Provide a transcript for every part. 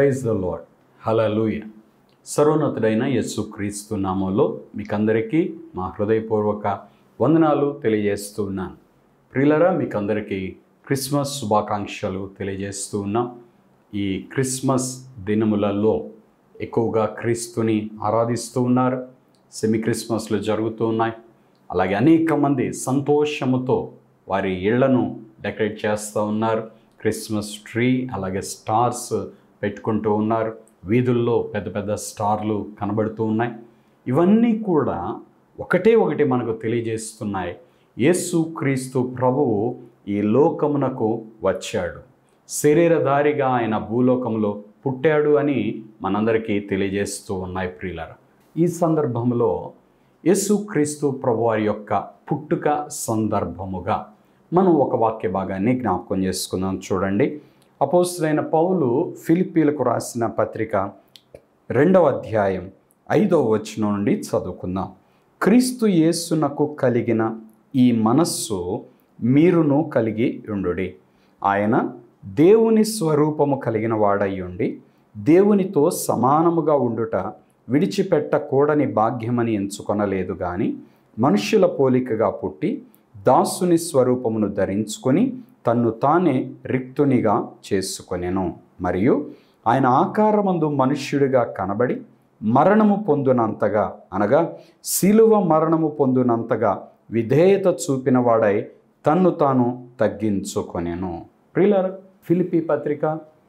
praise the lord హలలుయ సర్వోన్నతుడైన యస్సు క్రీస్తు నామంలో మీకందరికీ మా హృదయపూర్వక వందనాలు తెలియజేస్తూ ఉన్నాను ప్రియులరా మీకందరికీ క్రిస్మస్ శుభాకాంక్షలు తెలియజేస్తూ ఉన్నాం ఈ క్రిస్మస్ దినములలో ఎక్కువగా క్రీస్తుని ఆరాధిస్తూ ఉన్నారు సెమీ క్రిస్మస్లు జరుగుతూ ఉన్నాయి అలాగే అనేక మంది సంతోషముతో వారి ఇళ్లను డెకరేట్ చేస్తూ ఉన్నారు క్రిస్మస్ ట్రీ అలాగే స్టార్స్ పెట్టుకుంటూ ఉన్నారు వీధుల్లో పెద్ద పెద్ద స్టార్లు కనబడుతూ ఉన్నాయి ఇవన్నీ కూడా ఒకటే ఒకటి మనకు తెలియజేస్తున్నాయి యేసు క్రీస్తు ప్రభువు ఈ లోకమునకు వచ్చాడు శరీరధారిగా ఆయన భూలోకంలో పుట్టాడు అని మనందరికీ తెలియజేస్తూ ఉన్నాయి ప్రియులర ఈ సందర్భంలో యేసు క్రీస్తు ప్రభు వారి యొక్క పుట్టుక సందర్భముగా మనం ఒక వాక్య భాగాన్ని జ్ఞాపకం చేసుకుందాం చూడండి అపోస్తులైన పౌలు ఫిలిపీలకు రాసిన పత్రిక రెండవ అధ్యాయం ఐదవ వచనం నుండి చదువుకుందాం క్రీస్తు యేసునకు కలిగిన ఈ మనస్సు మీరును కలిగి ఉండుడి ఆయన దేవుని స్వరూపము కలిగిన వాడై ఉండి దేవునితో సమానముగా ఉండుట విడిచిపెట్టకూడని భాగ్యమని ఎంచుకొనలేదు కానీ మనుష్యుల పోలికగా పుట్టి దాసుని స్వరూపమును ధరించుకొని తన్ను తానే రిక్తునిగా చేసుకొనెను మరియు ఆయన ఆకారమందు మనుష్యుడిగా కనబడి మరణము పొందునంతగా అనగా శిలువ మరణము పొందునంతగా విధేయత చూపిన వాడై తన్ను తాను తగ్గించుకొనెను ప్రియులర్ ఫిలిపి పత్రిక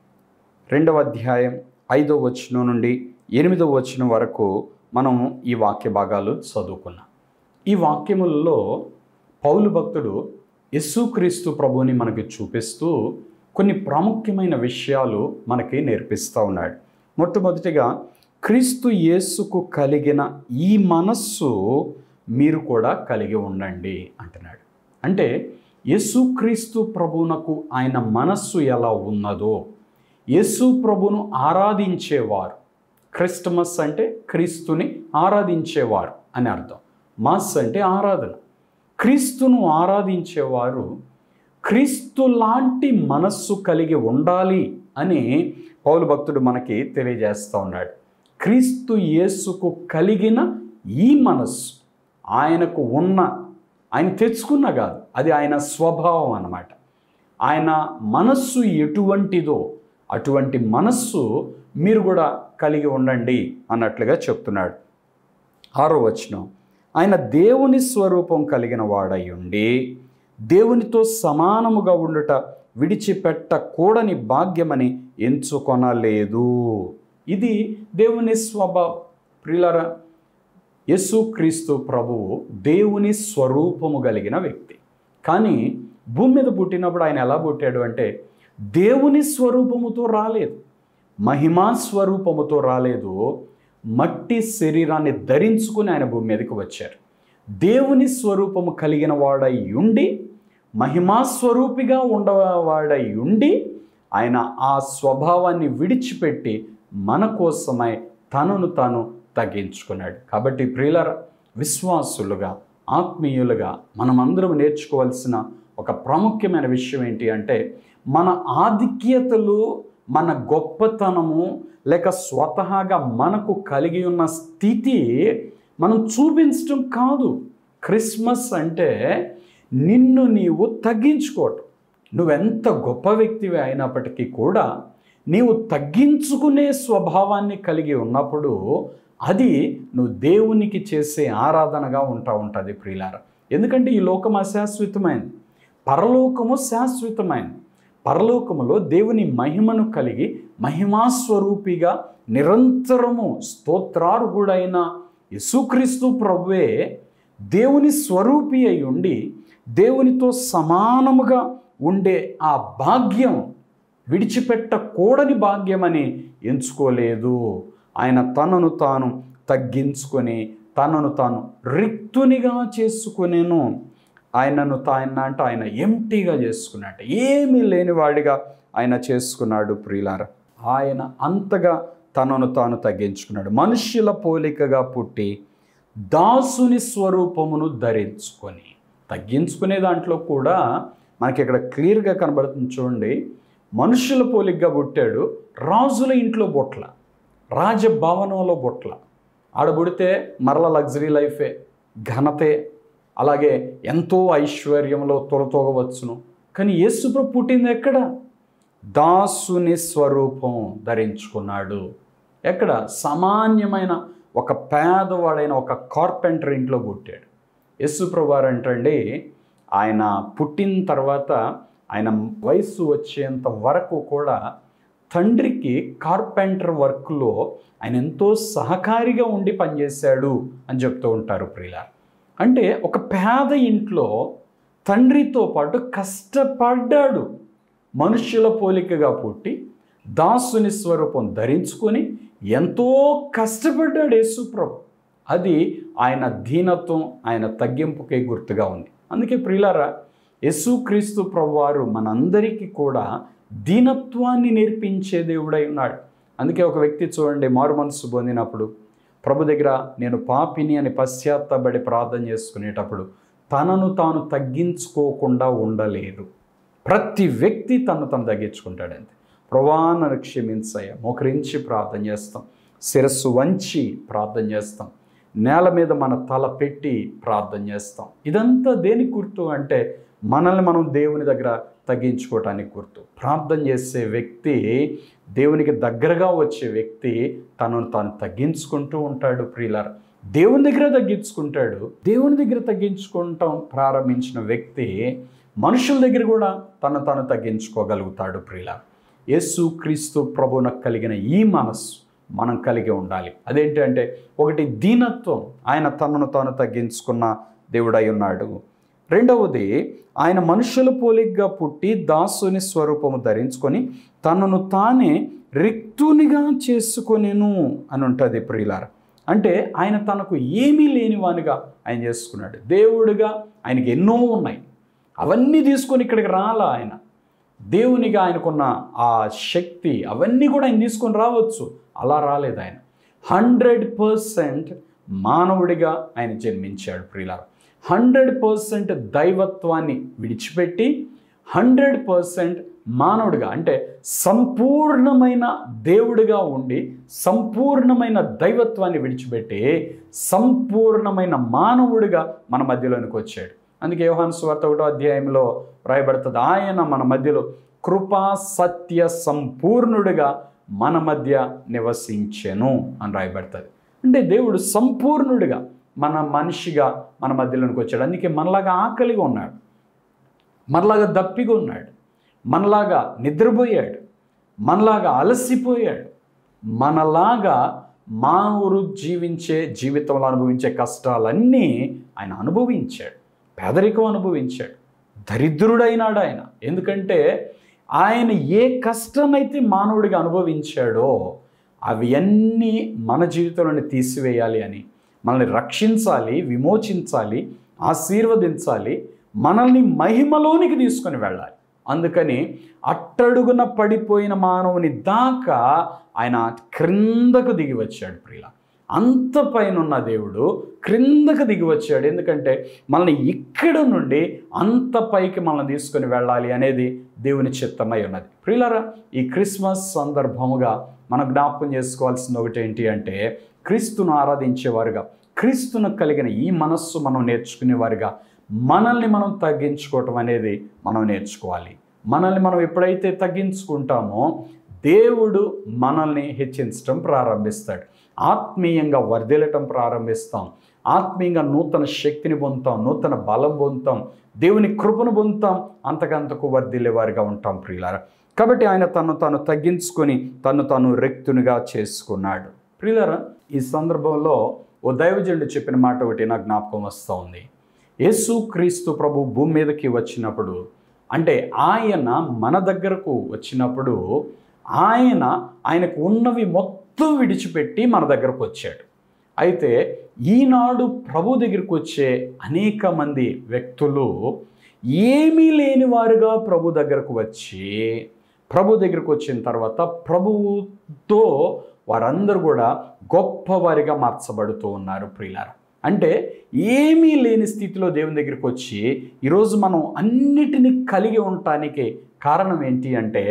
రెండవ అధ్యాయం ఐదో వచనం నుండి ఎనిమిదో వచనం వరకు మనం ఈ వాక్య భాగాలు చదువుకున్నాం ఈ వాక్యములలో పౌలు భక్తుడు యేసుక్రీస్తు ప్రభువుని మనకి చూపిస్తూ కొన్ని ప్రాముఖ్యమైన విషయాలు మనకి నేర్పిస్తూ ఉన్నాడు మొట్టమొదటిగా క్రీస్తు యేసుకు కలిగిన ఈ మనస్సు మీరు కూడా కలిగి ఉండండి అంటున్నాడు అంటే యేసుక్రీస్తు ప్రభువునకు ఆయన మనస్సు ఎలా ఉన్నదో యేసు ప్రభును ఆరాధించేవారు క్రిస్టమస్ అంటే క్రీస్తుని ఆరాధించేవారు అని అర్థం మాస్ అంటే ఆరాధన క్రీస్తును ఆరాధించేవారు క్రీస్తు లాంటి మనస్సు కలిగి ఉండాలి అని పౌలు భక్తుడు మనకి తెలియజేస్తూ ఉన్నాడు క్రీస్తు యేసుకు కలిగిన ఈ మనస్సు ఆయనకు ఉన్న ఆయన తెచ్చుకున్న కాదు అది ఆయన స్వభావం అన్నమాట ఆయన మనస్సు ఎటువంటిదో అటువంటి మనస్సు మీరు కూడా కలిగి ఉండండి అన్నట్లుగా చెప్తున్నాడు ఆరో వచనం ఆయన దేవుని స్వరూపం కలిగిన వాడై ఉండి దేవునితో సమానముగా ఉండుట విడిచిపెట్టకూడని భాగ్యమని ఎంచుకొనలేదు ఇది దేవుని స్వభావం ప్రిలరా యేసుక్రీస్తు ప్రభువు దేవుని స్వరూపము కలిగిన వ్యక్తి కానీ భూమి మీద పుట్టినప్పుడు ఆయన ఎలా పుట్టాడు అంటే దేవుని స్వరూపముతో రాలేదు మహిమా స్వరూపముతో రాలేదు మట్టి శరీరాన్ని ధరించుకుని ఆయన భూమి మీదకి వచ్చారు దేవుని స్వరూపము కలిగిన వాడై ఉండి మహిమా స్వరూపిగా ఉండవాడై ఉండి ఆయన ఆ స్వభావాన్ని విడిచిపెట్టి మన కోసమై తనను తాను తగ్గించుకున్నాడు కాబట్టి ప్రియులర విశ్వాసులుగా ఆత్మీయులుగా మనమందరం నేర్చుకోవాల్సిన ఒక ప్రాముఖ్యమైన విషయం ఏంటి అంటే మన ఆధిక్యతలు మన గొప్పతనము లేక స్వతహాగా మనకు కలిగి ఉన్న స్థితి మనం చూపించడం కాదు క్రిస్మస్ అంటే నిన్ను నీవు తగ్గించుకోవటం నువ్వెంత గొప్ప వ్యక్తివి అయినప్పటికీ కూడా నీవు తగ్గించుకునే స్వభావాన్ని కలిగి ఉన్నప్పుడు అది నువ్వు దేవునికి చేసే ఆరాధనగా ఉంటా ఉంటుంది ప్రియులార ఎందుకంటే ఈ లోకం అశాశ్వతమైనది పరలోకము శాశ్వతమైనది పరలోకములో దేవుని మహిమను కలిగి మహిమాస్వరూపిగా నిరంతరము స్తోత్రార్హుడైన యేసుక్రీస్తు ప్రభువే దేవుని స్వరూపి అయి ఉండి దేవునితో సమానముగా ఉండే ఆ భాగ్యం విడిచిపెట్టకూడని భాగ్యమని ఎంచుకోలేదు ఆయన తనను తాను తగ్గించుకొని తనను తాను రిక్తునిగా చేసుకునేను ఆయనను తాయన అంటే ఆయన ఎంటీగా చేసుకున్నట్టు ఏమీ లేనివాడిగా ఆయన చేసుకున్నాడు ప్రియులార ఆయన అంతగా తనను తాను తగ్గించుకున్నాడు మనుష్యుల పోలికగా పుట్టి దాసుని స్వరూపమును ధరించుకొని తగ్గించుకునే దాంట్లో కూడా మనకి ఇక్కడ క్లియర్గా కనబడుతుంది చూడండి మనుషుల పోలిగ్గా పుట్టాడు రాజుల ఇంట్లో బొట్ల రాజభవనంలో బొట్ల ఆడబుడితే మరల లగ్జరీ లైఫే ఘనతే అలాగే ఎంతో ఐశ్వర్యంలో తొలతోగవచ్చును కానీ యేసుప్రభు పుట్టింది ఎక్కడ దాసుని స్వరూపం ధరించుకున్నాడు ఎక్కడ సామాన్యమైన ఒక పేదవాడైన ఒక కార్పెంటర్ ఇంట్లో పుట్టాడు యేసుప్రభు వారు అంటండి ఆయన పుట్టిన తర్వాత ఆయన వయస్సు వచ్చేంత వరకు కూడా తండ్రికి కార్పెంటర్ వర్క్లో ఆయన ఎంతో సహకారిగా ఉండి పనిచేశాడు అని చెప్తూ ఉంటారు ప్రియుల అంటే ఒక పేద ఇంట్లో తండ్రితో పాటు కష్టపడ్డాడు మనుష్యుల పోలికగా పుట్టి దాసుని స్వరూపం ధరించుకొని ఎంతో కష్టపడ్డాడు యేసుప్రభు అది ఆయన దీనత్వం ఆయన తగ్గింపుకే గుర్తుగా ఉంది అందుకే ప్రియులారా యేసుక్రీస్తు ప్రభువారు మనందరికీ కూడా దీనత్వాన్ని నేర్పించే దేవుడై ఉన్నాడు అందుకే ఒక వ్యక్తి చూడండి మారు మనసు పొందినప్పుడు ప్రభు దగ్గర నేను పాపిని అని పశ్చాత్తపడి ప్రార్థన చేసుకునేటప్పుడు తనను తాను తగ్గించుకోకుండా ఉండలేరు ప్రతి వ్యక్తి తను తను తగ్గించుకుంటాడంతే ప్రభా నన్ను క్షమించయ్య మోకరించి ప్రార్థన చేస్తాం శిరస్సు వంచి ప్రార్థన చేస్తాం నేల మీద మన తల పెట్టి ప్రార్థన చేస్తాం ఇదంతా దేనికి గుర్తు అంటే మనల్ని మనం దేవుని దగ్గర తగ్గించుకోవటానికి గుర్తు ప్రార్థన చేసే వ్యక్తి దేవునికి దగ్గరగా వచ్చే వ్యక్తి తనను తాను తగ్గించుకుంటూ ఉంటాడు ప్రియులార దేవుని దగ్గర తగ్గించుకుంటాడు దేవుని దగ్గర తగ్గించుకుంటాం ప్రారంభించిన వ్యక్తి మనుషుల దగ్గర కూడా తను తాను తగ్గించుకోగలుగుతాడు ప్రియులార యేసు క్రీస్తు ప్రభునకు కలిగిన ఈ మనస్సు మనం కలిగి ఉండాలి అదేంటంటే ఒకటి దీనత్వం ఆయన తనను తాను తగ్గించుకున్న దేవుడై ఉన్నాడు రెండవది ఆయన మనుషుల పోలిగ్గా పుట్టి దాసుని స్వరూపము ధరించుకొని తనను తానే రిక్తునిగా చేసుకొనేను అని ఉంటుంది ప్రియులార అంటే ఆయన తనకు ఏమీ లేనివానిగా ఆయన చేసుకున్నాడు దేవుడిగా ఆయనకి ఎన్నో ఉన్నాయి అవన్నీ తీసుకొని ఇక్కడికి రాలా ఆయన దేవునిగా ఆయనకున్న ఆ శక్తి అవన్నీ కూడా ఆయన తీసుకొని రావచ్చు అలా రాలేదు ఆయన హండ్రెడ్ పర్సెంట్ మానవుడిగా ఆయన జన్మించాడు ప్రియుల హండ్రెడ్ పర్సెంట్ దైవత్వాన్ని విడిచిపెట్టి హండ్రెడ్ పర్సెంట్ మానవుడిగా అంటే సంపూర్ణమైన దేవుడిగా ఉండి సంపూర్ణమైన దైవత్వాన్ని విడిచిపెట్టి సంపూర్ణమైన మానవుడిగా మన మధ్యలోనికి వచ్చాడు అందుకే యోహాను సువార్త ఒకటో అధ్యాయంలో రాయబడుతుంది ఆయన మన మధ్యలో కృపా సత్య సంపూర్ణుడిగా మన మధ్య నివసించెను అని రాయబడుతుంది అంటే దేవుడు సంపూర్ణుడిగా మన మనిషిగా మన మధ్యలోనికి వచ్చాడు అందుకే మనలాగా ఆకలిగా ఉన్నాడు మనలాగా దప్పిగా ఉన్నాడు మనలాగా నిద్రపోయాడు మనలాగా అలసిపోయాడు మనలాగా మానవుడు జీవించే జీవితంలో అనుభవించే కష్టాలన్నీ ఆయన అనుభవించాడు పేదరికం అనుభవించాడు దరిద్రుడైనాడు ఆయన ఎందుకంటే ఆయన ఏ కష్టమైతే మానవుడిగా అనుభవించాడో అవి అన్నీ మన జీవితంలోని తీసివేయాలి అని మనల్ని రక్షించాలి విమోచించాలి ఆశీర్వదించాలి మనల్ని మహిమలోనికి తీసుకొని వెళ్ళాలి అందుకని అట్టడుగున పడిపోయిన మానవుని దాకా ఆయన క్రిందకు దిగి వచ్చాడు ప్రియుల అంత పైన ఉన్న దేవుడు క్రిందకు దిగి వచ్చాడు ఎందుకంటే మనల్ని ఇక్కడ నుండి అంత పైకి మనల్ని తీసుకొని వెళ్ళాలి అనేది దేవుని చిత్తమై ఉన్నది ప్రియులరా ఈ క్రిస్మస్ సందర్భముగా మనం జ్ఞాపకం చేసుకోవాల్సింది ఒకటి ఏంటి అంటే క్రీస్తును ఆరాధించేవారుగా క్రీస్తును కలిగిన ఈ మనస్సు మనం నేర్చుకునేవారుగా మనల్ని మనం తగ్గించుకోవటం అనేది మనం నేర్చుకోవాలి మనల్ని మనం ఎప్పుడైతే తగ్గించుకుంటామో దేవుడు మనల్ని హెచ్చించడం ప్రారంభిస్తాడు ఆత్మీయంగా వర్ధిల్లటం ప్రారంభిస్తాం ఆత్మీయంగా నూతన శక్తిని పొందుతాం నూతన బలం పొందుతాం దేవుని కృపను పొందుతాం అంతకంతకు వర్ధిల్లేవారిగా ఉంటాం ప్రియులారా కాబట్టి ఆయన తను తాను తగ్గించుకొని తను తాను రెక్తునిగా చేసుకున్నాడు ప్రియులారా ఈ సందర్భంలో ఓ దైవజనుడు చెప్పిన మాట ఒకటి నాకు జ్ఞాపకం వస్తూ ఉంది యేసు క్రీస్తు ప్రభు భూమి మీదకి వచ్చినప్పుడు అంటే ఆయన మన దగ్గరకు వచ్చినప్పుడు ఆయన ఆయనకు ఉన్నవి మొత్తం విడిచిపెట్టి మన దగ్గరకు వచ్చాడు అయితే ఈనాడు ప్రభు దగ్గరికి వచ్చే అనేక మంది వ్యక్తులు ఏమీ లేని వారుగా ప్రభు దగ్గరకు వచ్చి ప్రభు దగ్గరకు వచ్చిన తర్వాత ప్రభువుతో వారందరూ కూడా గొప్పవారిగా మార్చబడుతూ ఉన్నారు ప్రియులార అంటే ఏమీ లేని స్థితిలో దేవుని దగ్గరికి వచ్చి ఈరోజు మనం అన్నిటినీ కలిగి ఉండటానికి కారణం ఏంటి అంటే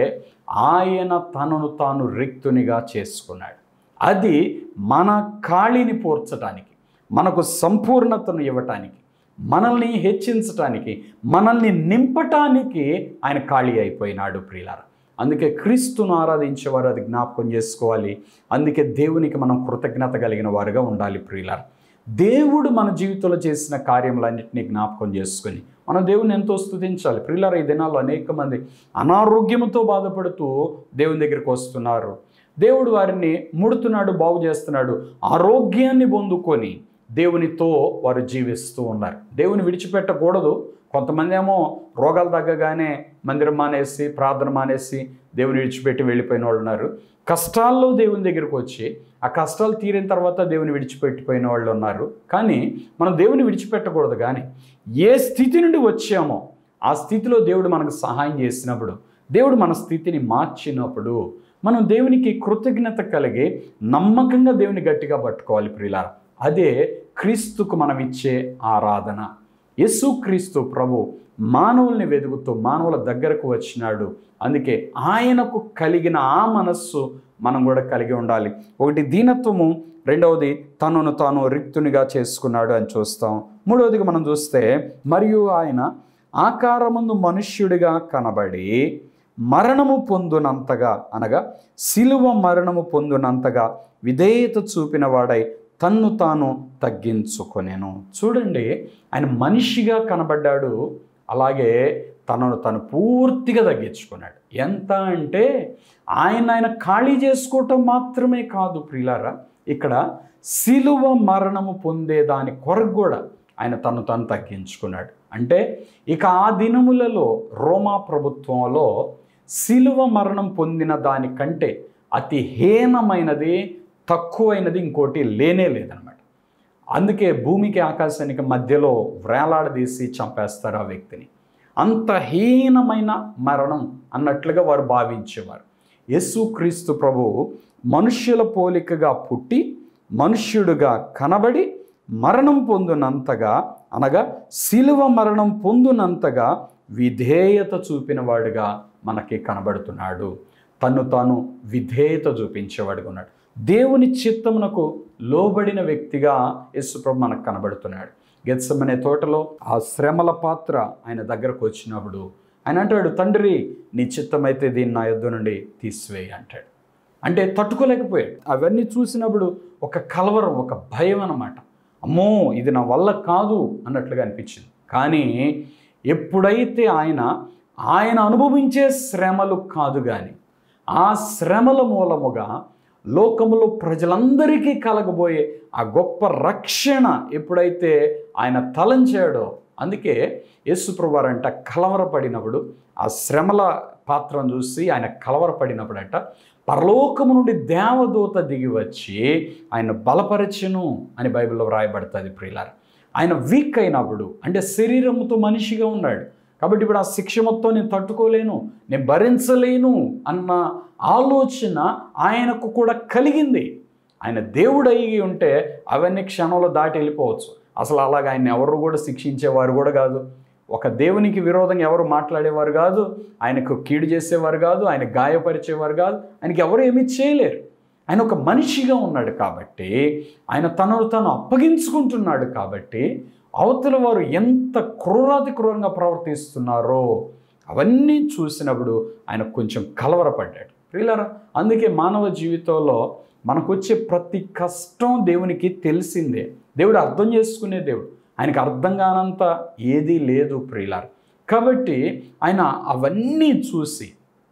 ఆయన తనను తాను రిక్తునిగా చేసుకున్నాడు అది మన ఖాళీని పోర్చడానికి మనకు సంపూర్ణతను ఇవ్వటానికి మనల్ని హెచ్చించటానికి మనల్ని నింపటానికి ఆయన ఖాళీ అయిపోయినాడు ప్రియులారా అందుకే క్రీస్తును ఆరాధించేవారు అది జ్ఞాపకం చేసుకోవాలి అందుకే దేవునికి మనం కృతజ్ఞత కలిగిన వారుగా ఉండాలి ప్రియులారా దేవుడు మన జీవితంలో చేసిన కార్యములన్నింటినీ జ్ఞాపకం చేసుకొని మనం దేవుని ఎంతో స్తుతించాలి ప్రియులారా ఈ దినాల్లో అనేక మంది అనారోగ్యంతో బాధపడుతూ దేవుని దగ్గరికి వస్తున్నారు దేవుడు వారిని ముడుతున్నాడు బాగు చేస్తున్నాడు ఆరోగ్యాన్ని పొందుకొని దేవునితో వారు జీవిస్తూ ఉన్నారు దేవుని విడిచిపెట్టకూడదు కొంతమంది ఏమో రోగాలు తగ్గగానే మందిరం మానేసి ప్రార్థన మానేసి దేవుని విడిచిపెట్టి వెళ్ళిపోయిన వాళ్ళు ఉన్నారు కష్టాల్లో దేవుని దగ్గరికి వచ్చి ఆ కష్టాలు తీరిన తర్వాత దేవుని విడిచిపెట్టిపోయిన వాళ్ళు ఉన్నారు కానీ మనం దేవుని విడిచిపెట్టకూడదు కానీ ఏ స్థితి నుండి వచ్చామో ఆ స్థితిలో దేవుడు మనకు సహాయం చేసినప్పుడు దేవుడు మన స్థితిని మార్చినప్పుడు మనం దేవునికి కృతజ్ఞత కలిగి నమ్మకంగా దేవుని గట్టిగా పట్టుకోవాలి ప్రియులారా అదే క్రీస్తుకు మనం ఇచ్చే ఆరాధన యేసుక్రీస్తు ప్రభు మానవుల్ని వెతుకుతూ మానవుల దగ్గరకు వచ్చినాడు అందుకే ఆయనకు కలిగిన ఆ మనస్సు మనం కూడా కలిగి ఉండాలి ఒకటి దీనత్వము రెండవది తనను తాను రిక్తునిగా చేసుకున్నాడు అని చూస్తాం మూడవదిగా మనం చూస్తే మరియు ఆయన ఆకారముందు మనుష్యుడిగా కనబడి మరణము పొందునంతగా అనగా శిలువ మరణము పొందునంతగా విధేయత చూపిన వాడై తన్ను తాను తగ్గించుకొనేను చూడండి ఆయన మనిషిగా కనబడ్డాడు అలాగే తనను తను పూర్తిగా తగ్గించుకున్నాడు ఎంత అంటే ఆయన ఆయన ఖాళీ చేసుకోవటం మాత్రమే కాదు ప్రియులారా ఇక్కడ శిలువ మరణము పొందేదాని కొరకు కూడా ఆయన తను తను తగ్గించుకున్నాడు అంటే ఇక ఆ దినములలో రోమా ప్రభుత్వంలో శిలువ మరణం పొందిన దానికంటే అతి హీనమైనది తక్కువైనది ఇంకోటి లేనే లేదనమాట అందుకే భూమికి ఆకాశానికి మధ్యలో వ్రేలాడదీసి చంపేస్తారు ఆ వ్యక్తిని అంత హీనమైన మరణం అన్నట్లుగా వారు భావించేవారు యేసుక్రీస్తు ప్రభు మనుష్యుల పోలికగా పుట్టి మనుష్యుడుగా కనబడి మరణం పొందునంతగా అనగా శిలువ మరణం పొందునంతగా విధేయత చూపిన వాడుగా మనకి కనబడుతున్నాడు తను తాను విధేయత చూపించేవాడుగా ఉన్నాడు దేవుని చిత్తమునకు లోబడిన వ్యక్తిగా యేసుప్రభు మనకు కనబడుతున్నాడు గెత్సమనే తోటలో ఆ శ్రమల పాత్ర ఆయన దగ్గరకు వచ్చినప్పుడు ఆయన అంటాడు తండ్రి నీ చిత్తమైతే దీన్ని నా యొద్ద నుండి తీసివేయి అంటాడు అంటే తట్టుకోలేకపోయాడు అవన్నీ చూసినప్పుడు ఒక కలవరం ఒక భయం అన్నమాట అమ్మో ఇది నా వల్ల కాదు అన్నట్లుగా అనిపించింది కానీ ఎప్పుడైతే ఆయన ఆయన అనుభవించే శ్రమలు కాదు కానీ ఆ శ్రమల మూలముగా లోకములో ప్రజలందరికీ కలగబోయే ఆ గొప్ప రక్షణ ఎప్పుడైతే ఆయన తలంచాడో అందుకే యేసుప్రభువారంట కలవరపడినప్పుడు ఆ శ్రమల పాత్రను చూసి ఆయన కలవరపడినప్పుడంట పరలోకము నుండి దేవదూత దిగి వచ్చి ఆయన బలపరచును అని బైబిల్లో వ్రాయబడుతుంది ప్రియులార ఆయన వీక్ అయినప్పుడు అంటే శరీరంతో మనిషిగా ఉన్నాడు కాబట్టి ఇప్పుడు ఆ శిక్ష మొత్తం నేను తట్టుకోలేను నేను భరించలేను అన్న ఆలోచన ఆయనకు కూడా కలిగింది ఆయన దేవుడు అయ్యి ఉంటే అవన్నీ క్షణంలో దాటి వెళ్ళిపోవచ్చు అసలు అలాగ ఆయన ఎవరు కూడా శిక్షించేవారు కూడా కాదు ఒక దేవునికి విరోధంగా ఎవరు మాట్లాడేవారు కాదు ఆయనకు కీడు చేసేవారు కాదు ఆయన గాయపరిచేవారు కాదు ఆయనకి ఎవరు ఏమీ చేయలేరు ఆయన ఒక మనిషిగా ఉన్నాడు కాబట్టి ఆయన తనను తను అప్పగించుకుంటున్నాడు కాబట్టి అవతల వారు ఎంత క్రూరాతి క్రూరంగా ప్రవర్తిస్తున్నారో అవన్నీ చూసినప్పుడు ఆయన కొంచెం కలవరపడ్డాడు ప్రియులారా అందుకే మానవ జీవితంలో మనకు వచ్చే ప్రతి కష్టం దేవునికి తెలిసిందే దేవుడు అర్థం చేసుకునే దేవుడు ఆయనకు అర్థం కానంత ఏదీ లేదు ప్రియులారు కాబట్టి ఆయన అవన్నీ చూసి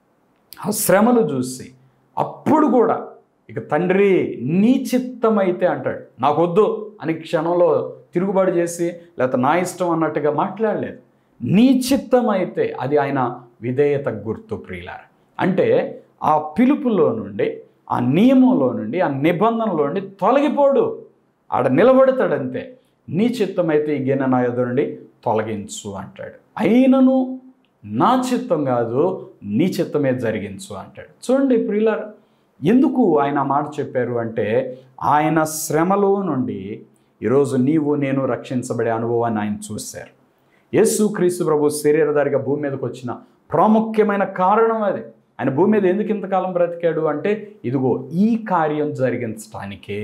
ఆ శ్రమలు చూసి అప్పుడు కూడా ఇక తండ్రి నీ చిత్తమైతే అంటాడు నాకొద్దు అని క్షణంలో తిరుగుబాటు చేసి లేకపోతే నా ఇష్టం అన్నట్టుగా మాట్లాడలేదు నీ చిత్తమైతే అది ఆయన విధేయత గుర్తు ప్రియులారు అంటే ఆ పిలుపులో నుండి ఆ నియమంలో నుండి ఆ నిబంధనలో నుండి తొలగిపోడు ఆడ నిలబడతాడంతే నీ చిత్తమైతే ఈ గిన్నె నా ఎదురు నుండి తొలగించు అంటాడు అయినను నా చిత్తం కాదు నీ చిత్తమే జరిగించు అంటాడు చూడండి ప్రియులారా ఎందుకు ఆయన ఆ మాట చెప్పారు అంటే ఆయన శ్రమలో నుండి ఈరోజు నీవు నేను రక్షించబడే అనుభవాన్ని ఆయన చూశారు యేసు క్రీస్తు ప్రభు శరీరధారిగా భూమి మీదకి వచ్చిన ప్రాముఖ్యమైన కారణం అది ఆయన భూమి మీద ఎందుకు ఇంతకాలం బ్రతికాడు అంటే ఇదిగో ఈ కార్యం జరిగించటానికే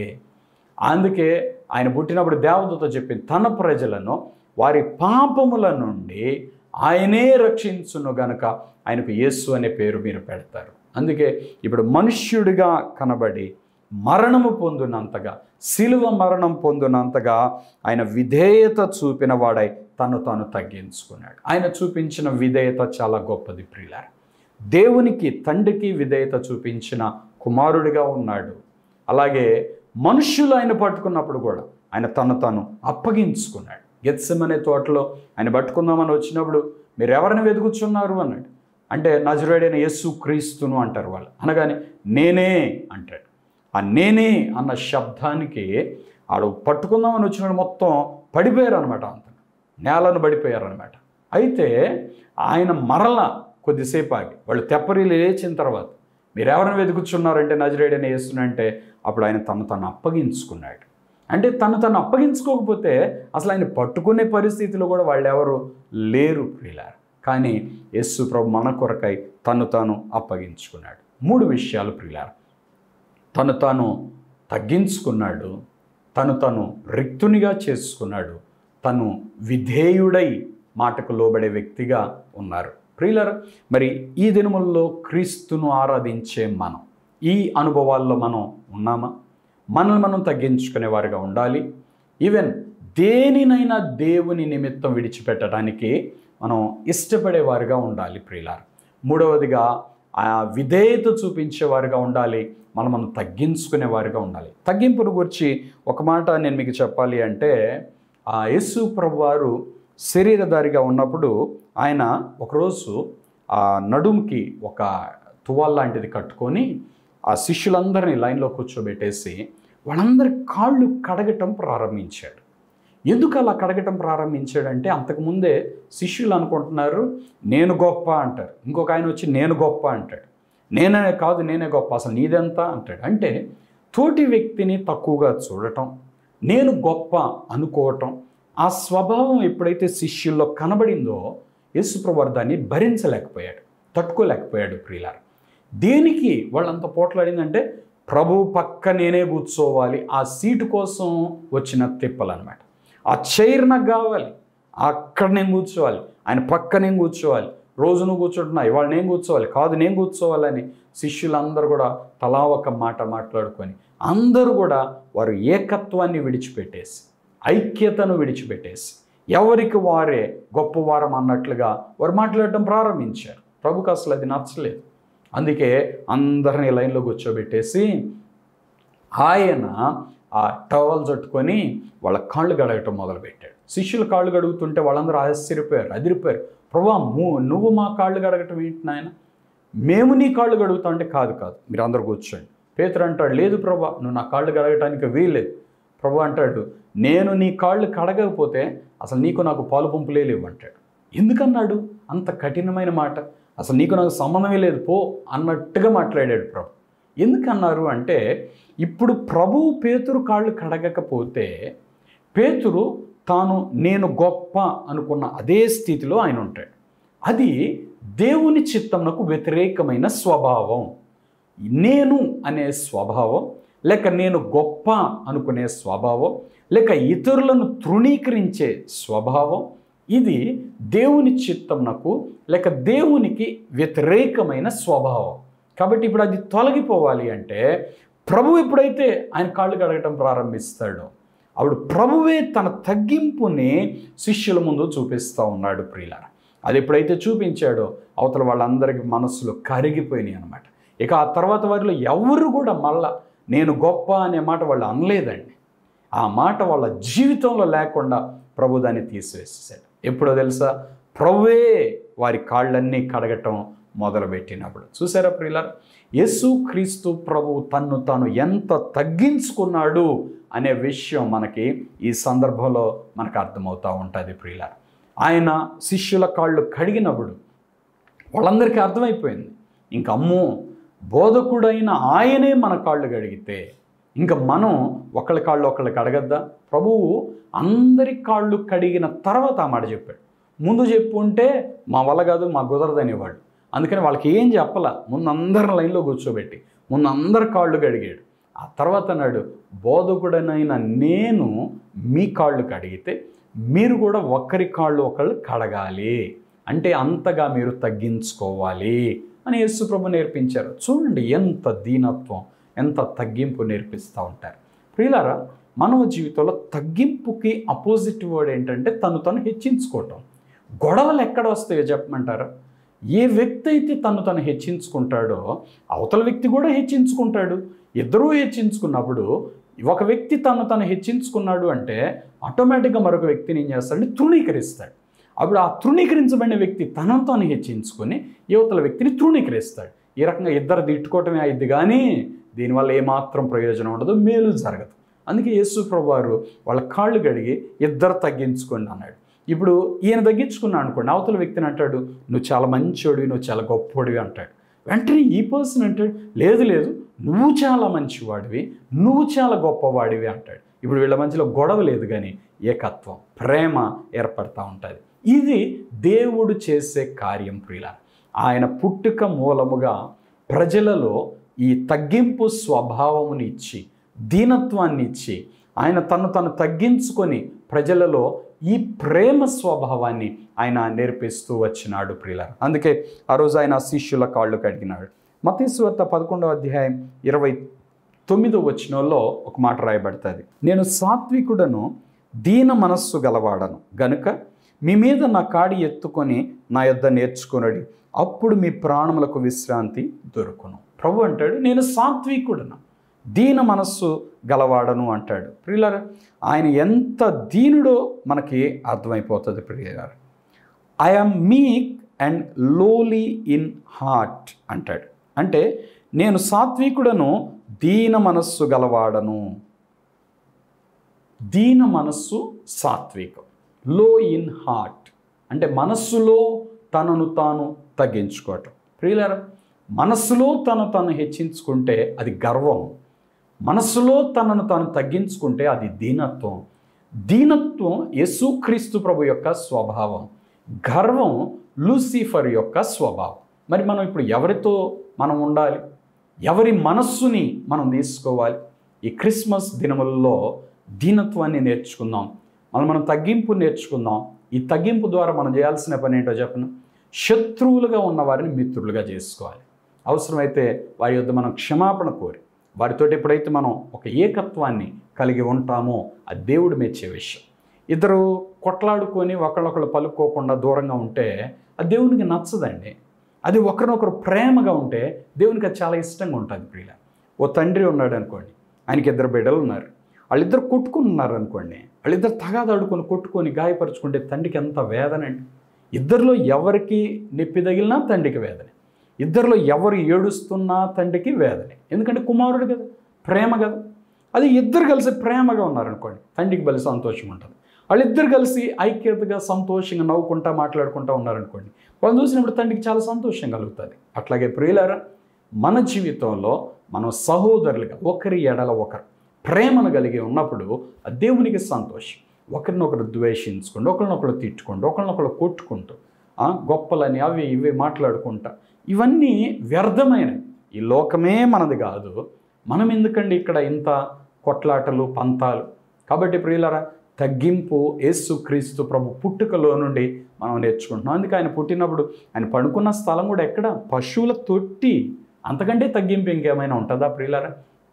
అందుకే ఆయన పుట్టినప్పుడు దేవదూత చెప్పింది తన ప్రజలను వారి పాపముల నుండి ఆయనే రక్షించును గనక ఆయనకు యేసు అనే పేరు మీరు పెడతారు అందుకే ఇప్పుడు మనుష్యుడిగా కనబడి మరణము పొందినంతగా శిలువ మరణం పొందినంతగా ఆయన విధేయత చూపిన వాడై తను తాను తగ్గించుకున్నాడు ఆయన చూపించిన విధేయత చాలా గొప్పది ప్రియులారు దేవునికి తండ్రికి విధేయత చూపించిన కుమారుడిగా ఉన్నాడు అలాగే మనుష్యులు ఆయన పట్టుకున్నప్పుడు కూడా ఆయన తను తాను అప్పగించుకున్నాడు గెత్సమనే తోటలో ఆయన పట్టుకుందామని వచ్చినప్పుడు మీరు ఎవరిని వెతుకుచున్నారు అన్నాడు అంటే నజరుడైన యేసు క్రీస్తును అంటారు వాళ్ళు అనగానే నేనే అంటాడు ఆ నేనే అన్న శబ్దానికి ఆడు పట్టుకుందామని వచ్చినప్పుడు మొత్తం పడిపోయారు అనమాట అంత నేలను పడిపోయారు అనమాట అయితే ఆయన మరల కొద్దిసేపు ఆగి వాళ్ళు తెప్పరీలు లేచిన తర్వాత మీరు ఎవరిని వెతుకుచున్నారంటే నజరేడని వేస్తున్నంటే అప్పుడు ఆయన తను తను అప్పగించుకున్నాడు అంటే తను తను అప్పగించుకోకపోతే అసలు ఆయన పట్టుకునే పరిస్థితిలో కూడా వాళ్ళు ఎవరు లేరు ప్రియులారు కానీ యేసు ప్రభు మన కొరకై తను తాను అప్పగించుకున్నాడు మూడు విషయాలు ప్రియులారు తను తాను తగ్గించుకున్నాడు తను తను రిక్తునిగా చేసుకున్నాడు తను విధేయుడై మాటకు లోబడే వ్యక్తిగా ఉన్నారు ప్రియులర్ మరి ఈ దినముల్లో క్రీస్తును ఆరాధించే మనం ఈ అనుభవాల్లో మనం ఉన్నామా మనల్ని మనం తగ్గించుకునే వారిగా ఉండాలి ఈవెన్ దేనినైనా దేవుని నిమిత్తం విడిచిపెట్టడానికి మనం ఇష్టపడే వారిగా ఉండాలి ప్రియులార్ మూడవదిగా ఆ విధేయత చూపించేవారుగా ఉండాలి మనం మనం తగ్గించుకునే వారిగా ఉండాలి తగ్గింపును గురించి ఒక మాట నేను మీకు చెప్పాలి అంటే ఆ యేసు ప్రభు వారు శరీరధారిగా ఉన్నప్పుడు ఆయన ఒకరోజు ఆ నడుముకి ఒక తువాల్ లాంటిది కట్టుకొని ఆ శిష్యులందరినీ లైన్లో కూర్చోబెట్టేసి వాళ్ళందరి కాళ్ళు కడగటం ప్రారంభించాడు ఎందుకు అలా కడగటం ప్రారంభించాడంటే అంతకుముందే శిష్యులు అనుకుంటున్నారు నేను గొప్ప అంటారు ఇంకొక ఆయన వచ్చి నేను గొప్ప అంటాడు నేనే కాదు నేనే గొప్ప అసలు నీదెంత అంటాడు అంటే తోటి వ్యక్తిని తక్కువగా చూడటం నేను గొప్ప అనుకోవటం ఆ స్వభావం ఎప్పుడైతే శిష్యుల్లో కనబడిందో యేసుప్రభు దాన్ని భరించలేకపోయాడు తట్టుకోలేకపోయాడు ప్రియులారు దేనికి వాళ్ళంత పోట్లాడిందంటే ప్రభు పక్క నేనే కూర్చోవాలి ఆ సీటు కోసం వచ్చిన తిప్పలన్నమాట ఆ చైర్ నాకు కావాలి అక్కడ నేను కూర్చోవాలి ఆయన పక్క నేను కూర్చోవాలి రోజు నువ్వు కూర్చుంటున్నా ఇవాళ నేను కూర్చోవాలి కాదు నేను కూర్చోవాలని శిష్యులందరూ కూడా తలా ఒక మాట మాట్లాడుకొని అందరూ కూడా వారు ఏకత్వాన్ని విడిచిపెట్టేసి ఐక్యతను విడిచిపెట్టేసి ఎవరికి వారే గొప్పవారం అన్నట్లుగా వారు మాట్లాడటం ప్రారంభించారు ప్రభుకు అసలు అది నచ్చలేదు అందుకే అందరినీ లైన్లో కూర్చోబెట్టేసి ఆయన ఆ టవల్ చుట్టుకొని వాళ్ళ కాళ్ళు గడగటం మొదలుపెట్టాడు శిష్యులు కాళ్ళు గడుగుతుంటే వాళ్ళందరూ ఆశ్చర్యపోయారు అదిరిపోయారు ప్రభా ము నువ్వు మా కాళ్ళు గడగటం ఏంటి నాయన మేము నీ కాళ్ళు గడుగుతా అంటే కాదు కాదు మీరు అందరు కూర్చోండి పేతురు అంటాడు లేదు ప్రభా నువ్వు నా కాళ్ళు గడగటానికి వీల్లేదు ప్రభు అంటాడు నేను నీ కాళ్ళు కడగకపోతే అసలు నీకు నాకు పాలు పంపులే లేవు అంటాడు ఎందుకన్నాడు అంత కఠినమైన మాట అసలు నీకు నాకు సంబంధమే లేదు పో అన్నట్టుగా మాట్లాడాడు ప్రభు ఎందుకన్నారు అంటే ఇప్పుడు ప్రభు పేతురు కాళ్ళు కడగకపోతే పేతురు తాను నేను గొప్ప అనుకున్న అదే స్థితిలో ఆయన ఉంటాడు అది దేవుని చిత్తమునకు వ్యతిరేకమైన స్వభావం నేను అనే స్వభావం లేక నేను గొప్ప అనుకునే స్వభావం లేక ఇతరులను తృణీకరించే స్వభావం ఇది దేవుని చిత్తమునకు లేక దేవునికి వ్యతిరేకమైన స్వభావం కాబట్టి ఇప్పుడు అది తొలగిపోవాలి అంటే ప్రభు ఎప్పుడైతే ఆయన కాళ్ళు కడగటం ప్రారంభిస్తాడో అప్పుడు ప్రభువే తన తగ్గింపుని శిష్యుల ముందు చూపిస్తూ ఉన్నాడు ప్రియుల అది ఎప్పుడైతే చూపించాడో అవతల వాళ్ళందరికీ మనస్సులో కరిగిపోయినాయి అనమాట ఇక ఆ తర్వాత వారిలో ఎవరు కూడా మళ్ళా నేను గొప్ప అనే మాట వాళ్ళు అనలేదండి ఆ మాట వాళ్ళ జీవితంలో లేకుండా ప్రభు దాన్ని తీసివేసేసాడు ఎప్పుడో తెలుసా ప్రభువే వారి కాళ్ళన్నీ కడగటం మొదలుపెట్టినప్పుడు చూసారా ప్రియులారు యేసు క్రీస్తు ప్రభు తన్ను తాను ఎంత తగ్గించుకున్నాడు అనే విషయం మనకి ఈ సందర్భంలో మనకు అర్థమవుతూ ఉంటుంది ప్రియులారు ఆయన శిష్యుల కాళ్ళు కడిగినప్పుడు వాళ్ళందరికీ అర్థమైపోయింది ఇంక అమ్మో బోధకుడైన ఆయనే మన కాళ్ళు కడిగితే ఇంకా మనం ఒకళ్ళ కాళ్ళు ఒకళ్ళు కడగద్దా ప్రభువు అందరి కాళ్ళు కడిగిన తర్వాత ఆ మాట చెప్పాడు ముందు చెప్పుంటే మా వల్ల కాదు మా కుదరదనేవాడు అందుకని వాళ్ళకి ఏం చెప్పాల ముందు అందరి లైన్లో కూర్చోబెట్టి ముందు అందరి కాళ్ళు కడిగాడు ఆ తర్వాత అన్నాడు బోధకుడనైన నేను మీ కాళ్ళు కడిగితే మీరు కూడా ఒకరి కాళ్ళు ఒకళ్ళు కడగాలి అంటే అంతగా మీరు తగ్గించుకోవాలి అని యేసు ప్రభు నేర్పించారు చూడండి ఎంత దీనత్వం ఎంత తగ్గింపు నేర్పిస్తూ ఉంటారు ప్రియులారా మానవ జీవితంలో తగ్గింపుకి అపోజిట్ వర్డ్ ఏంటంటే తను తను హెచ్చించుకోవటం గొడవలు ఎక్కడ వస్తాయో చెప్పమంటారా ఏ వ్యక్తి అయితే తను తను హెచ్చించుకుంటాడో అవతల వ్యక్తి కూడా హెచ్చించుకుంటాడు ఇద్దరూ హెచ్చించుకున్నప్పుడు ఒక వ్యక్తి తను తను హెచ్చించుకున్నాడు అంటే ఆటోమేటిక్గా మరొక వ్యక్తిని ఏం చేస్తాడంటే తృణీకరిస్తాడు అప్పుడు ఆ తృణీకరించబడిన వ్యక్తి తనను తాను హెచ్చించుకొని యువతల వ్యక్తిని తృణీకరిస్తాడు ఈ రకంగా ఇద్దరు తిట్టుకోవటమే అయింది కానీ దీనివల్ల ఏమాత్రం ప్రయోజనం ఉండదు మేలు జరగదు అందుకే యేసు ప్రభు వారు వాళ్ళ కాళ్ళు కడిగి ఇద్దరు తగ్గించుకోండి అన్నాడు ఇప్పుడు ఈయన తగ్గించుకున్నాడు అనుకోండి అవతల వ్యక్తిని అంటాడు నువ్వు చాలా మంచోడివి నువ్వు చాలా గొప్పోడివి అంటాడు వెంటనే ఈ పర్సన్ అంటాడు లేదు లేదు నువ్వు చాలా మంచివాడివి నువ్వు చాలా గొప్పవాడివి అంటాడు ఇప్పుడు వీళ్ళ మధ్యలో గొడవ లేదు కానీ ఏకత్వం ప్రేమ ఏర్పడతా ఉంటుంది ఇది దేవుడు చేసే కార్యం ప్రియుల ఆయన పుట్టుక మూలముగా ప్రజలలో ఈ తగ్గింపు స్వభావముని ఇచ్చి దీనత్వాన్ని ఇచ్చి ఆయన తను తను తగ్గించుకొని ప్రజలలో ఈ ప్రేమ స్వభావాన్ని ఆయన నేర్పిస్తూ వచ్చినాడు ప్రియుల అందుకే ఆ రోజు ఆయన శిష్యుల కాళ్ళు కడిగినాడు మతీశ్వర్త పదకొండవ అధ్యాయం ఇరవై తొమ్మిదో వచనంలో ఒక మాట రాయబడుతుంది నేను సాత్వికుడను దీన మనస్సు గలవాడను గనుక మీ మీద నా కాడి ఎత్తుకొని నా యొద్ద నేర్చుకొనడి అప్పుడు మీ ప్రాణములకు విశ్రాంతి దొరుకును ప్రభు అంటాడు నేను సాత్వికుడను దీన మనస్సు గలవాడను అంటాడు ప్రియులారా ఆయన ఎంత దీనుడో మనకి అర్థమైపోతుంది ప్రియులారా ఐఎమ్ మీక్ అండ్ లోలీ ఇన్ హార్ట్ అంటాడు అంటే నేను సాత్వికుడను దీన మనస్సు గలవాడను దీన మనస్సు సాత్వికం లో ఇన్ హార్ట్ అంటే మనస్సులో తనను తాను తగ్గించుకోవటం ప్రియులారా మనస్సులో తను తను హెచ్చించుకుంటే అది గర్వం మనస్సులో తనను తాను తగ్గించుకుంటే అది దీనత్వం దీనత్వం యేసుక్రీస్తు ప్రభు యొక్క స్వభావం గర్వం లూసిఫర్ యొక్క స్వభావం మరి మనం ఇప్పుడు ఎవరితో మనం ఉండాలి ఎవరి మనస్సుని మనం తీసుకోవాలి ఈ క్రిస్మస్ దినములలో దీనత్వాన్ని నేర్చుకుందాం మనం మనం తగ్గింపు నేర్చుకుందాం ఈ తగ్గింపు ద్వారా మనం చేయాల్సిన పని ఏంటో చెప్పను శత్రువులుగా ఉన్న వారిని మిత్రులుగా చేసుకోవాలి అవసరమైతే వారి యొద్ద మనం క్షమాపణ కోరి వారితో ఎప్పుడైతే మనం ఒక ఏకత్వాన్ని కలిగి ఉంటామో అది దేవుడు మెచ్చే విషయం ఇద్దరు కొట్లాడుకొని ఒకళ్ళొకళ్ళు పలుకోకుండా దూరంగా ఉంటే అది దేవునికి నచ్చదండి అది ఒకరినొకరు ప్రేమగా ఉంటే దేవునికి అది చాలా ఇష్టంగా ఉంటుంది ప్రియుల ఓ తండ్రి ఉన్నాడు అనుకోండి ఆయనకి ఇద్దరు బిడ్డలు ఉన్నారు వాళ్ళిద్దరు కొట్టుకుని ఉన్నారు అనుకోండి వాళ్ళిద్దరు తగాదాడుకొని కొట్టుకొని గాయపరుచుకుంటే తండ్రికి ఎంత వేదన అండి ఇద్దరిలో ఎవరికి నొప్పి తగిలినా తండ్రికి వేదనే ఇద్దరిలో ఎవరు ఏడుస్తున్నా తండ్రికి వేదనే ఎందుకంటే కుమారుడు కదా ప్రేమ కదా అది ఇద్దరు కలిసి ప్రేమగా ఉన్నారనుకోండి తండ్రికి బలి సంతోషం ఉంటుంది వాళ్ళిద్దరు కలిసి ఐక్యతగా సంతోషంగా నవ్వుకుంటా మాట్లాడుకుంటా ఉన్నారనుకోండి వాళ్ళని చూసినప్పుడు తండ్రికి చాలా సంతోషం కలుగుతుంది అట్లాగే ప్రియులారా మన జీవితంలో మనం సహోదరులుగా ఒకరి ఎడల ఒకరు ప్రేమను కలిగి ఉన్నప్పుడు ఆ దేవునికి సంతోషం ఒకరినొకరు ద్వేషించుకుంటూ ఒకరినొకరు తిట్టుకుంటూ ఒకరినొకరు కొట్టుకుంటూ ఆ, గొప్పలని అవి ఇవి మాట్లాడుకుంటా ఇవన్నీ వ్యర్థమైనవి ఈ లోకమే మనది కాదు మనం ఎందుకండి ఇక్కడ ఇంత కొట్లాటలు పంతాలు కాబట్టి ప్రియులరా తగ్గింపు యేసు క్రీస్తు ప్రభు పుట్టుకలో నుండి మనం నేర్చుకుంటున్నాం అందుకే ఆయన పుట్టినప్పుడు ఆయన పడుకున్న స్థలం కూడా ఎక్కడ పశువుల తొట్టి అంతకంటే తగ్గింపు ఇంకేమైనా ఉంటుందా ప్రియులరా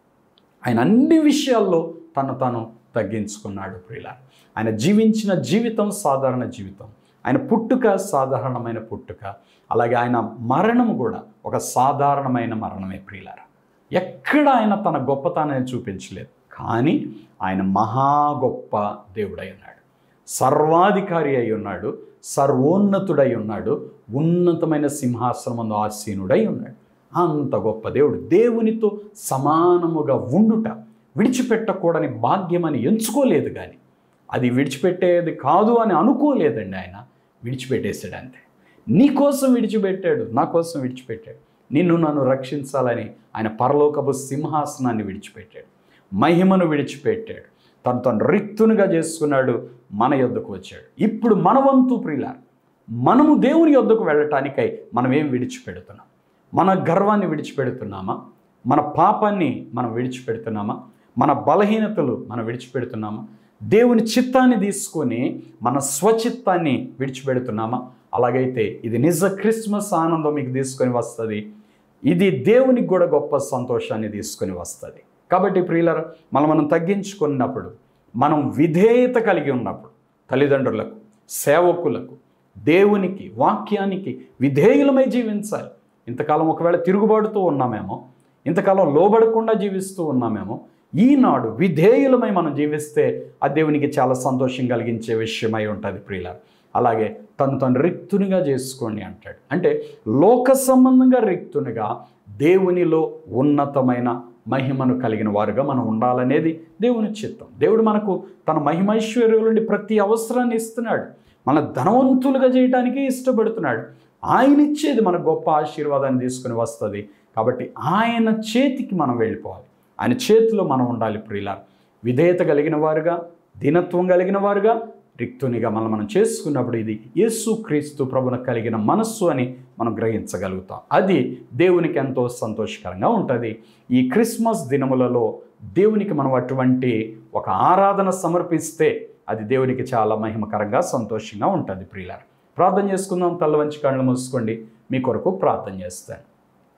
ఆయన అన్ని విషయాల్లో తను తాను తగ్గించుకున్నాడు ప్రియుల ఆయన జీవించిన జీవితం సాధారణ జీవితం ఆయన పుట్టుక సాధారణమైన పుట్టుక అలాగే ఆయన మరణం కూడా ఒక సాధారణమైన మరణమే ప్రియులార ఎక్కడ ఆయన తన గొప్పతనాన్ని చూపించలేదు కానీ ఆయన మహా గొప్ప దేవుడై ఉన్నాడు సర్వాధికారి అయి ఉన్నాడు సర్వోన్నతుడై ఉన్నాడు ఉన్నతమైన సింహాసనమందు ఆసీనుడై ఉన్నాడు అంత గొప్ప దేవుడు దేవునితో సమానముగా ఉండుట విడిచిపెట్టకూడని భాగ్యమని ఎంచుకోలేదు కానీ అది విడిచిపెట్టేది కాదు అని అనుకోలేదండి ఆయన విడిచిపెట్టేశాడు అంతే నీ కోసం విడిచిపెట్టాడు నా కోసం విడిచిపెట్టాడు నిన్ను నన్ను రక్షించాలని ఆయన పరలోకపు సింహాసనాన్ని విడిచిపెట్టాడు మహిమను విడిచిపెట్టాడు తను తను రిక్తునిగా చేసుకున్నాడు మన యొద్దకు వచ్చాడు ఇప్పుడు మన వంతు ప్రియుల మనము దేవుని యొద్దకు వెళ్ళటానికై మనం ఏం విడిచిపెడుతున్నాం మన గర్వాన్ని విడిచిపెడుతున్నామా మన పాపాన్ని మనం విడిచిపెడుతున్నామా మన బలహీనతలు మనం విడిచిపెడుతున్నామా దేవుని చిత్తాన్ని తీసుకొని మన స్వచిత్తాన్ని విడిచిపెడుతున్నామా అలాగైతే ఇది నిజ క్రిస్మస్ ఆనందం మీకు తీసుకొని వస్తుంది ఇది దేవునికి కూడా గొప్ప సంతోషాన్ని తీసుకొని వస్తుంది కాబట్టి ప్రియులర మనం మనం తగ్గించుకున్నప్పుడు మనం విధేయత కలిగి ఉన్నప్పుడు తల్లిదండ్రులకు సేవకులకు దేవునికి వాక్యానికి విధేయులమై జీవించాలి ఇంతకాలం ఒకవేళ తిరుగుబాటుతూ ఉన్నామేమో ఇంతకాలం లోబడకుండా జీవిస్తూ ఉన్నామేమో ఈనాడు విధేయులమై మనం జీవిస్తే ఆ దేవునికి చాలా సంతోషం కలిగించే విషయమై ఉంటుంది ప్రియుల అలాగే తను తను రిక్తునిగా చేసుకోండి అంటాడు అంటే లోక సంబంధంగా రిక్తునిగా దేవునిలో ఉన్నతమైన మహిమను కలిగిన వారుగా మనం ఉండాలనేది దేవుని చిత్తం దేవుడు మనకు తన మహిమైశ్వర్యుల నుండి ప్రతి అవసరాన్ని ఇస్తున్నాడు మన ధనవంతులుగా చేయడానికి ఇష్టపడుతున్నాడు ఆయన ఇచ్చేది మన గొప్ప ఆశీర్వాదాన్ని తీసుకుని వస్తుంది కాబట్టి ఆయన చేతికి మనం వెళ్ళిపోవాలి ఆయన చేతిలో మనం ఉండాలి ప్రియుల విధేయత కలిగిన వారుగా దీనత్వం కలిగిన వారుగా రిక్తునిగా మనం మనం చేసుకున్నప్పుడు ఇది యేసు క్రీస్తు ప్రభున కలిగిన మనస్సు అని మనం గ్రహించగలుగుతాం అది దేవునికి ఎంతో సంతోషకరంగా ఉంటుంది ఈ క్రిస్మస్ దినములలో దేవునికి మనం అటువంటి ఒక ఆరాధన సమర్పిస్తే అది దేవునికి చాలా మహిమకరంగా సంతోషంగా ఉంటుంది ప్రియులార ప్రార్థన చేసుకుందాం తల్ల వంచి కళ్ళు మూసుకోండి మీ కొరకు ప్రార్థన చేస్తాను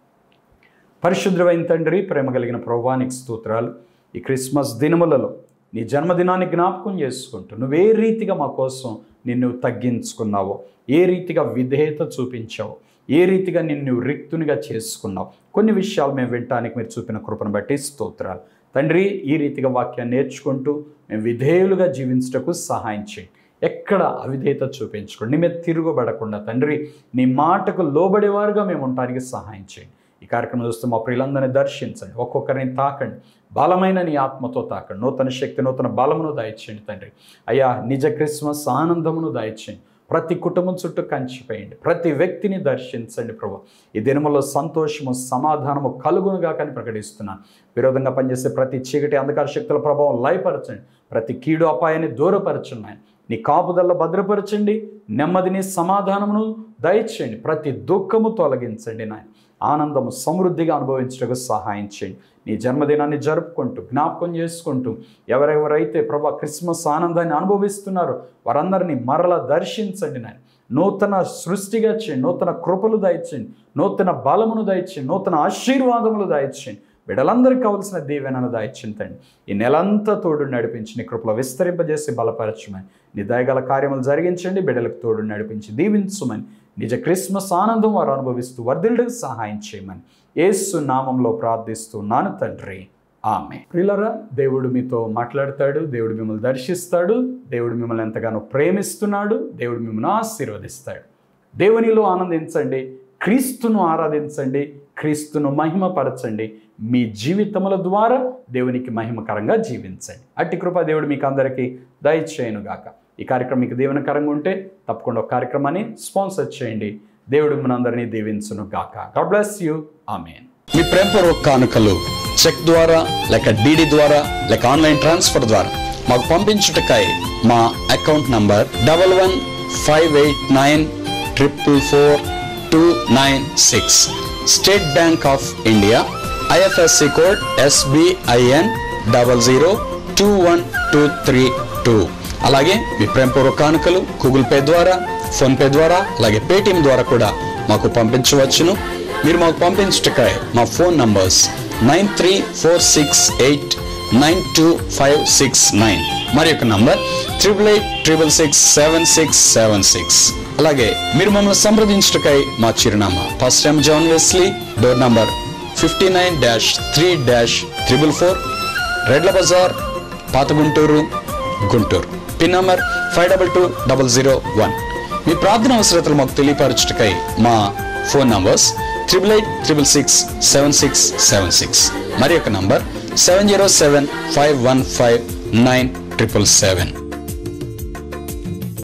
పరిశుద్ధమైన తండ్రి ప్రేమ కలిగిన ప్రభువానికి స్తోత్రాలు ఈ క్రిస్మస్ దినములలో నీ జన్మదినాన్ని జ్ఞాపకం చేసుకుంటూ నువ్వే రీతిగా మా కోసం నిన్ను తగ్గించుకున్నావో ఏ రీతిగా విధేయత చూపించావు ఏ రీతిగా నిన్ను రిక్తునిగా చేసుకున్నావు కొన్ని విషయాలు మేము వినటానికి మీరు చూపిన కృపను బట్టి స్తోత్రాలు తండ్రి ఈ రీతిగా వాక్యాన్ని నేర్చుకుంటూ మేము విధేయులుగా జీవించటకు సహాయం చేయండి ఎక్కడ అవిధేయత చూపించుకోండి నీ మీద తిరుగుబడకుండా తండ్రి నీ మాటకు లోబడేవారుగా మేము ఉండటానికి సహాయం చేయండి ఈ కార్యక్రమం చూస్తే మా ప్రియులందరినీ దర్శించండి ఒక్కొక్కరిని తాకండి బలమైన నీ ఆత్మతో తాకండి నూతన శక్తి నూతన బలమును దయచేయండి తండ్రి అయ్యా నిజ క్రిస్మస్ ఆనందమును దయచేయండి ప్రతి కుటుంబం చుట్టూ కంచిపోయండి ప్రతి వ్యక్తిని దర్శించండి ప్రభు ఈ దినములో సంతోషము సమాధానము కలుగునుగా కానీ ప్రకటిస్తున్నాను విరోధంగా పనిచేసే ప్రతి చీకటి అంధకార శక్తుల ప్రభావం లయపరచండి ప్రతి కీడు అపాయాన్ని దూరపరచండి ఆయన నీ కాపుదల్లో భద్రపరచండి నెమ్మదిని సమాధానమును దయచేయండి ప్రతి దుఃఖము తొలగించండి నాయన ఆనందము సమృద్ధిగా అనుభవించడానికి సహాయం చేయండి నీ జన్మదినాన్ని జరుపుకుంటూ జ్ఞాపకం చేసుకుంటూ ఎవరెవరైతే ప్రభా క్రిస్మస్ ఆనందాన్ని అనుభవిస్తున్నారో వారందరినీ మరలా దర్శించండి నాయన నూతన సృష్టిగా చేయండి నూతన కృపలు దయచేయండి నూతన బలమును దయచేయండి నూతన ఆశీర్వాదములు దయచేయండి బిడ్డలందరికీ కావలసిన దీవెనను దాయిచ్చింతండి ఈ నెలంతా తోడు నడిపించి నీ కృపలో విస్తరింపజేసి బలపరచమని నీ దయగల కార్యములు జరిగించండి బిడ్డలకు తోడు నడిపించి దీవించమని నిజ క్రిస్మస్ ఆనందం వారు అనుభవిస్తూ వర్ధిల్లకు సహాయం చేయమని యేసు నామంలో ప్రార్థిస్తున్నాను తండ్రి ఆమె ప్రిలరా దేవుడు మీతో మాట్లాడతాడు దేవుడు మిమ్మల్ని దర్శిస్తాడు దేవుడు మిమ్మల్ని ఎంతగానో ప్రేమిస్తున్నాడు దేవుడు మిమ్మల్ని ఆశీర్వదిస్తాడు దేవునిలో ఆనందించండి క్రీస్తును ఆరాధించండి క్రీస్తును మహిమపరచండి మీ జీవితముల ద్వారా దేవునికి మహిమకరంగా జీవించండి అట్టి కృప దేవుడు మీకు అందరికీ దయచేయనుగాక ఈ కార్యక్రమం మీకు దీవెనకరంగా ఉంటే తప్పకుండా ఒక కార్యక్రమాన్ని స్పాన్సర్ చేయండి దేవుడు మనందరినీ దీవించును గాక గాడ్ బ్లెస్ యూ ఆమెన్ మీ ప్రేమపూర్వక కానుకలు చెక్ ద్వారా లేక డీడీ ద్వారా లేక ఆన్లైన్ ట్రాన్స్ఫర్ ద్వారా మాకు పంపించుటకై మా account number double one five eight nine triple four two nine six State Bank of India IFSC code SBIN double zero two one two three two అలాగే మీ ప్రేమపూర్వక కానుకలు గూగుల్ పే ద్వారా ఫోన్పే ద్వారా అలాగే పేటిఎం ద్వారా కూడా మాకు పంపించవచ్చును మీరు మాకు పంపించుటకై మా phone numbers nine three four six eight nine two five six nine మరి యొక్క number triple eight triple six seven six seven six అలాగే మీరు మమ్మల్ని సంప్రదించుటకై మా చిరునామా first time John Wesley door number fifty nine dash three dash triple four రెడ్ల బజార్ పాత Guntur Guntur pin number five double two double zero one మీ ప్రార్థన అవసరతలు మాకు తెలియపరచుటకై మా phone numbers triple eight triple six seven six seven six మరి యొక్క number seven zero seven five one five nine triple seven